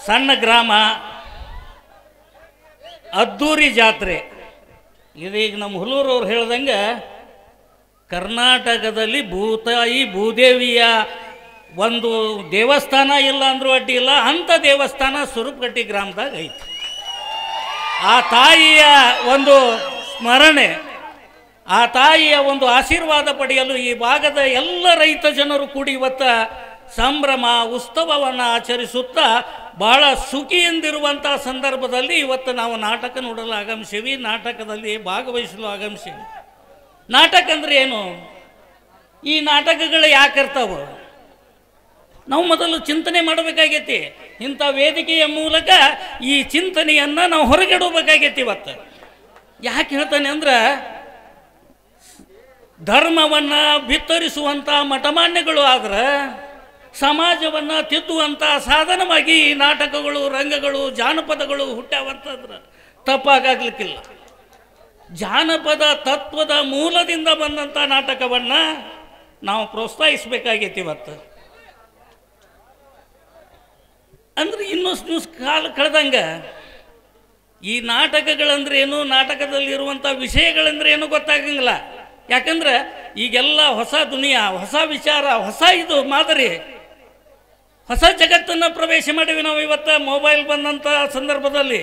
ಸಣ್ಣ ಗ್ರಾಮ ಅದ್ದೂರಿ ಜಾತ್ರೆ ಇದೀಗ ನಮ್ಮ ಹುಲೂರವ್ರು ಹೇಳ್ದಂಗೆ ಕರ್ನಾಟಕದಲ್ಲಿ ಭೂತಾಯಿ ಭೂದೇವಿಯ ಒಂದು ದೇವಸ್ಥಾನ ಇಲ್ಲ ಅಂದ್ರೂ ಅಡ್ಡಿ ಇಲ್ಲ ಅಂಥ ದೇವಸ್ಥಾನ ಸುರುಪಗಟ್ಟಿ ಗ್ರಾಮದಾಗ ಐತಿ ಆ ತಾಯಿಯ ಒಂದು ಸ್ಮರಣೆ ಆ ತಾಯಿಯ ಒಂದು ಆಶೀರ್ವಾದ ಪಡೆಯಲು ಈ ಭಾಗದ ಎಲ್ಲ ರೈತ ಜನರು ಕೂಡಿ ಇವತ್ತ ಸಂಭ್ರಮ ಉತ್ಸವವನ್ನು ಆಚರಿಸುತ್ತಾ ಬಹಳ ಸುಖಿಯಿಂದಿರುವಂಥ ಸಂದರ್ಭದಲ್ಲಿ ಇವತ್ತು ನಾವು ನಾಟಕ ನೋಡಲು ಆಗಮಿಸೀವಿ ನಾಟಕದಲ್ಲಿ ಭಾಗವಹಿಸಲು ಆಗಮಿಸೀವಿ ನಾಟಕ ಅಂದ್ರೆ ಏನು ಈ ನಾಟಕಗಳು ಯಾಕೆ ಇರ್ತಾವೆ ನಾವು ಮೊದಲು ಚಿಂತನೆ ಮಾಡಬೇಕಾಗೈತಿ ಇಂಥ ವೇದಿಕೆಯ ಮೂಲಕ ಈ ಚಿಂತನೆಯನ್ನು ನಾವು ಹೊರಗಿಡಬೇಕಾಗೈತಿ ಇವತ್ತು ಯಾಕೆ ಹೇಳ್ತಾನೆ ಅಂದ್ರೆ ಧರ್ಮವನ್ನು ಬಿತ್ತರಿಸುವಂಥ ಮಠಮಾನ್ಯಗಳು ಆದ್ರೆ ಸಮಾಜವನ್ನು ತಿದ್ದುವಂಥ ಸಾಧನವಾಗಿ ಈ ನಾಟಕಗಳು ರಂಗಗಳು ಜಾನಪದಗಳು ಹುಟ್ಟ್ಯಾವಂತಂದ್ರೆ ತಪ್ಪಾಗಲಿಕ್ಕಿಲ್ಲ ಜಾನಪದ ತತ್ವದ ಮೂಲದಿಂದ ಬಂದಂಥ ನಾಟಕವನ್ನು ನಾವು ಪ್ರೋತ್ಸಾಹಿಸಬೇಕಾಗೈತಿ ಇವತ್ತು ಅಂದ್ರೆ ಇನ್ನಷ್ಟು ದಿವಸ ಕಾಲ ಕಳೆದಂಗೆ ಈ ನಾಟಕಗಳಂದ್ರೆ ಏನು ನಾಟಕದಲ್ಲಿರುವಂಥ ವಿಷಯಗಳಂದ್ರೆ ಏನು ಗೊತ್ತಾಗಂಗಿಲ್ಲ ಯಾಕಂದ್ರೆ ಈಗೆಲ್ಲ ಹೊಸ ದುನಿಯಾ ಹೊಸ ವಿಚಾರ ಹೊಸ ಇದು ಮಾದರಿ ಹೊಸ ಜಗತ್ತನ್ನು ಪ್ರವೇಶ ಮಾಡಿವಿ ನಾವು ಇವತ್ತು ಮೊಬೈಲ್ ಬಂದಂಥ ಸಂದರ್ಭದಲ್ಲಿ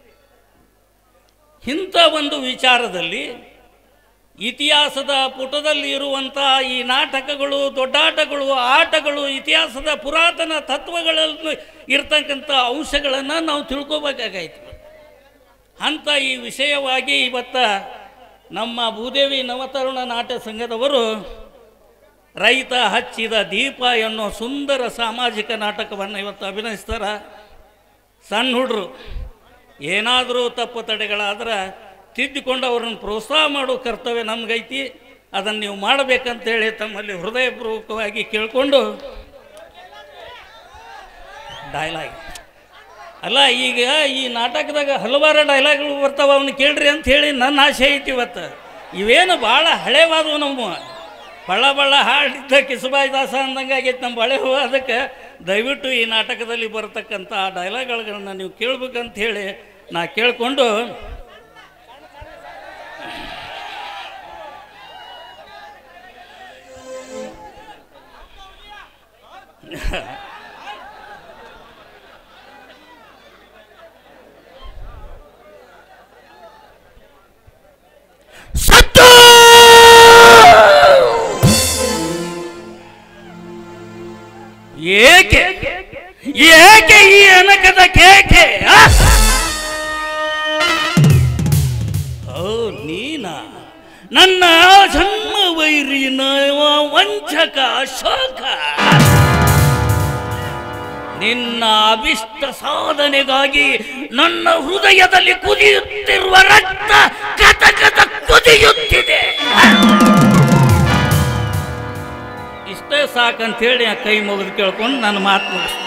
ಇಂಥ ಒಂದು ವಿಚಾರದಲ್ಲಿ ಇತಿಹಾಸದ ಪುಟದಲ್ಲಿ ಇರುವಂಥ ಈ ನಾಟಕಗಳು ದೊಡ್ಡಾಟಗಳು ಆಟಗಳು ಇತಿಹಾಸದ ಪುರಾತನ ತತ್ವಗಳಲ್ಲಿ ಇರ್ತಕ್ಕಂಥ ಅಂಶಗಳನ್ನು ನಾವು ತಿಳ್ಕೊಬೇಕಾಗಾಯ್ತು ಅಂಥ ಈ ವಿಷಯವಾಗಿ ಇವತ್ತ ನಮ್ಮ ಭೂದೇವಿ ನವತರುಣ ನಾಟ್ಯ ಸಂಘದವರು ರೈತ ಹಚ್ಚಿದ ದೀಪ ಎನ್ನೋ ಸುಂದರ ಸಾಮಾಜಿಕ ನಾಟಕವನ್ನು ಇವತ್ತು ಅಭಿನಯಿಸ್ತಾರ ಸಣ್ಣ ಹುಡ್ರು ಏನಾದರೂ ತಪ್ಪು ತಡೆಗಳಾದ್ರೆ ತಿದ್ದಿಕೊಂಡು ಅವ್ರನ್ನ ಪ್ರೋತ್ಸಾಹ ಮಾಡೋ ಕರ್ತವ್ಯ ನಮಗೈತಿ ಅದನ್ನು ನೀವು ಮಾಡಬೇಕಂತೇಳಿ ತಮ್ಮಲ್ಲಿ ಹೃದಯಪೂರ್ವಕವಾಗಿ ಕೇಳಿಕೊಂಡು ಡೈಲಾಗ್ ಅಲ್ಲ ಈಗ ಈ ನಾಟಕದಾಗ ಹಲವಾರು ಡೈಲಾಗ್ಗಳು ಬರ್ತಾವ ಅವನ್ನ ಕೇಳ್ರಿ ಅಂತ ಹೇಳಿ ನನ್ನ ಆಸೆ ಐತಿ ಇವತ್ತು ಇವೇನು ಭಾಳ ಹಳೇವಾದವು ನಮ್ಮ ಬಳ್ಳ ಬಳ್ಳ ಹಾಡಿದ್ದ ಕಿಸುಬಾಯಿ ದಾಸ ಅಂದಂಗೆ ಆಗೈತೆ ನಮ್ಮ ಬಳೆ ಹೂವು ಅದಕ್ಕೆ ದಯವಿಟ್ಟು ಈ ನಾಟಕದಲ್ಲಿ ಬರತಕ್ಕಂಥ ಡೈಲಾಗ್ಗಳನ್ನ ನೀವು ಕೇಳ್ಬೇಕಂತ ಹೇಳಿ ನಾ ಕೇಳಿಕೊಂಡು ಸತ್ತು ಏಕೆ ಏಕೆ ಈ ಅನಕದ ಕೇಕೆ ಆ? ಓ ನೀನ ನನ್ನ ಜನ್ಮ ವೈರಿನ ವಂಚಕ ಶೋಕ ನಿನ್ನ ಅಭಿಷ್ಟ ಸಾಧನೆಗಾಗಿ ನನ್ನ ಹೃದಯದಲ್ಲಿ ಕುದಿಯುತ್ತಿರುವ ರಕ್ತ ಕಥ ಕಥ ಕುದಿಯುತ್ತಿದೆ ಇಷ್ಟೇ ಸಾಕಂತ ಹೇಳಿ ಕೈ ಮುಗಿದು ಕೇಳ್ಕೊಂಡು ನನ್ನ ಮಾತು ಮುಗಿಸ್ತೀನಿ